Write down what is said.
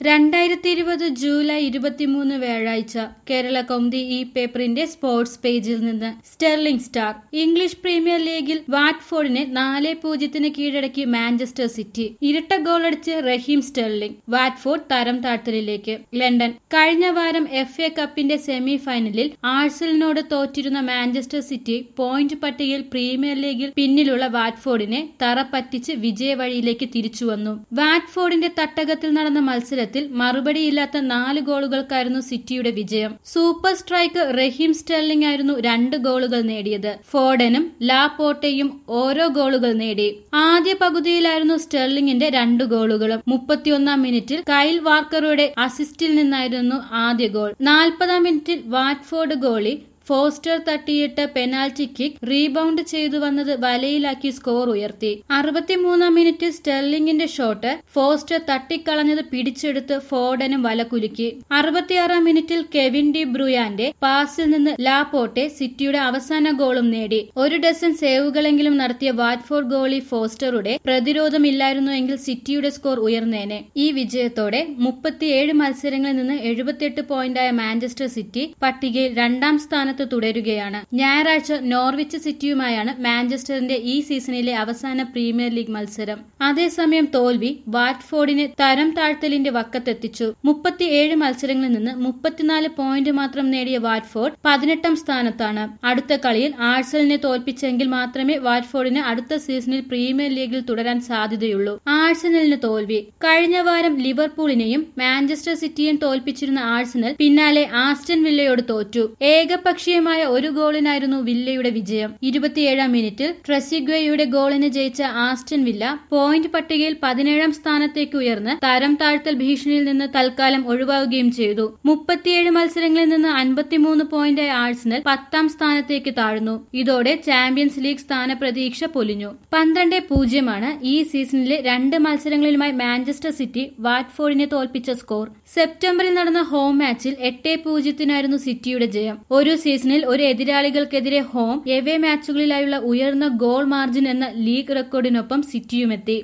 രണ്ടായിരത്തി ഇരുപത് ജൂലൈ ഇരുപത്തിമൂന്ന് വ്യാഴാഴ്ച കേരള കൗമുദി ഈ പേപ്പറിന്റെ സ്പോർട്സ് പേജിൽ നിന്ന് സ്റ്റെർലിംഗ് സ്റ്റാർ ഇംഗ്ലീഷ് പ്രീമിയർ ലീഗിൽ വാറ്റ്ഫോർഡിനെ നാല് പൂജ്യത്തിന് കീഴടക്കി മാഞ്ചസ്റ്റർ സിറ്റി ഇരട്ട ഗോളടിച്ച് റഹീം സ്റ്റെർലിംഗ് വാറ്റ്ഫോർഡ് തരം താഴ്ത്തലിലേക്ക് ലണ്ടൻ കഴിഞ്ഞ വാരം എഫ് എ കപ്പിന്റെ സെമി ഫൈനലിൽ ആഴ്സലിനോട് തോറ്റിരുന്ന മാഞ്ചസ്റ്റർ സിറ്റി പോയിന്റ് പട്ടികയിൽ പ്രീമിയർ ലീഗിൽ പിന്നിലുള്ള വാറ്റ്ഫോർഡിനെ തറ പറ്റിച്ച് വിജയവഴിയിലേക്ക് തിരിച്ചുവന്നു വാറ്റ്ഫോർഡിന്റെ തട്ടകത്തിൽ നടന്ന മത്സരത്തിൽ മറുപടിയില്ലാത്ത നാല് ഗോളുകൾക്കായിരുന്നു സിറ്റിയുടെ വിജയം സൂപ്പർ സ്ട്രൈക്കർ റഹീം സ്റ്റെർലിംഗ് ആയിരുന്നു രണ്ട് ഗോളുകൾ നേടിയത് ഫോർഡനും ലാപോട്ടയും ഓരോ ഗോളുകൾ നേടി ആദ്യ പകുതിയിലായിരുന്നു സ്റ്റെർലിംഗിന്റെ രണ്ട് ഗോളുകളും മുപ്പത്തിയൊന്നാം മിനിറ്റിൽ കൈൽ വാർക്കറുടെ അസിസ്റ്റിൽ നിന്നായിരുന്നു ആദ്യ ഗോൾ നാൽപ്പതാം മിനിറ്റിൽ വാറ്റ്ഫോർഡ് ഗോളി ഫോസ്റ്റർ തട്ടിയിട്ട് പെനാൽറ്റി കിക്ക് റീബൗണ്ട് ചെയ്തു വന്നത് വലയിലാക്കി സ്കോർ ഉയർത്തി അറുപത്തിമൂന്നാം മിനിറ്റ് സ്റ്റെർലിംഗിന്റെ ഷോട്ട് ഫോസ്റ്റർ തട്ടിക്കളഞ്ഞത് പിടിച്ചെടുത്ത് ഫോർഡനും വല കുലുക്കി അറുപത്തിയാറാം മിനിറ്റിൽ കെവിൻ ഡി ബ്രൂയാന്റെ പാസിൽ നിന്ന് ലാപോട്ടെ സിറ്റിയുടെ അവസാന ഗോളും നേടി ഒരു ഡസൻ സേവുകളെങ്കിലും നടത്തിയ വാറ്റ്ഫോർഡ് ഗോളി ഫോസ്റ്ററുടെ പ്രതിരോധമില്ലായിരുന്നുവെങ്കിൽ സിറ്റിയുടെ സ്കോർ ഉയർന്നേനെ ഈ വിജയത്തോടെ മുപ്പത്തിയേഴ് മത്സരങ്ങളിൽ നിന്ന് എഴുപത്തിയെട്ട് പോയിന്റായ മാഞ്ചസ്റ്റർ സിറ്റി പട്ടികയിൽ രണ്ടാം സ്ഥാനത്ത് തുടരുകയാണ് ഞായറാഴ്ച നോർവിച്ച് സിറ്റിയുമായാണ് മാഞ്ചസ്റ്ററിന്റെ ഈ സീസണിലെ അവസാന പ്രീമിയർ ലീഗ് മത്സരം അതേസമയം തോൽവി വാറ്റ്ഫോർഡിനെ തരം താഴ്ത്തലിന്റെ വക്കത്തെത്തിച്ചു മുപ്പത്തിയേഴ് മത്സരങ്ങളിൽ നിന്ന് മുപ്പത്തിനാല് പോയിന്റ് മാത്രം നേടിയ വാറ്റ്ഫോർഡ് പതിനെട്ടാം സ്ഥാനത്താണ് അടുത്ത കളിയിൽ ആഴ്സലിനെ തോൽപ്പിച്ചെങ്കിൽ മാത്രമേ വാറ്റ്ഫോർഡിന് അടുത്ത സീസണിൽ പ്രീമിയർ ലീഗിൽ തുടരാൻ സാധ്യതയുള്ളൂ ആഴ്സണലിന് തോൽവി കഴിഞ്ഞ വാരം ലിവർപൂളിനെയും മാഞ്ചസ്റ്റർ സിറ്റിയെയും തോൽപ്പിച്ചിരുന്ന ആഴ്സണൽ പിന്നാലെ ആസ്റ്റൻ വില്ലയോട് തോറ്റു ഏകപക്ഷീയമായ ഒരു ഗോളിനായിരുന്നു വില്ലയുടെ വിജയം ഇരുപത്തിയേഴാം മിനിറ്റിൽ ട്രസിഗ്വയുടെ ഗോളിന് ജയിച്ച ആസ്റ്റൻ വില്ല പോയിന്റ് പട്ടികയിൽ പതിനേഴാം സ്ഥാനത്തേക്ക് ഉയർന്ന് തരം താഴ്ത്തൽ ഭീഷണിയിൽ നിന്ന് തൽക്കാലം ഒഴിവാകുകയും ചെയ്തു മുപ്പത്തിയേഴ് മത്സരങ്ങളിൽ നിന്ന് അൻപത്തിമൂന്ന് പോയിന്റായ ആഴ്സണൽ പത്താം സ്ഥാനത്തേക്ക് താഴ്ന്നു ഇതോടെ ചാമ്പ്യൻസ് ലീഗ് സ്ഥാനപ്രതീക്ഷ പൊലിഞ്ഞു പന്ത്രണ്ട് പൂജ്യമാണ് ഈ സീസണിലെ രണ്ട് മത്സരങ്ങളിലുമായി മാഞ്ചസ്റ്റർ സിറ്റി വാറ്റ്ഫോർഡിനെ തോൽപ്പിച്ച സ്കോർ സെപ്റ്റംബറിൽ നടന്ന ഹോം മാച്ചിൽ എട്ട് പൂജ്യത്തിനായിരുന്നു സിറ്റിയുടെ ജയം ഒരു സീസണിൽ ഒരു എതിരാളികൾക്കെതിരെ ഹോം എവേ മാച്ചുകളിലായുള്ള ഉയർന്ന ഗോൾ മാർജിൻ എന്ന ലീഗ് റെക്കോർഡിനൊപ്പം സിറ്റിയുമെത്തി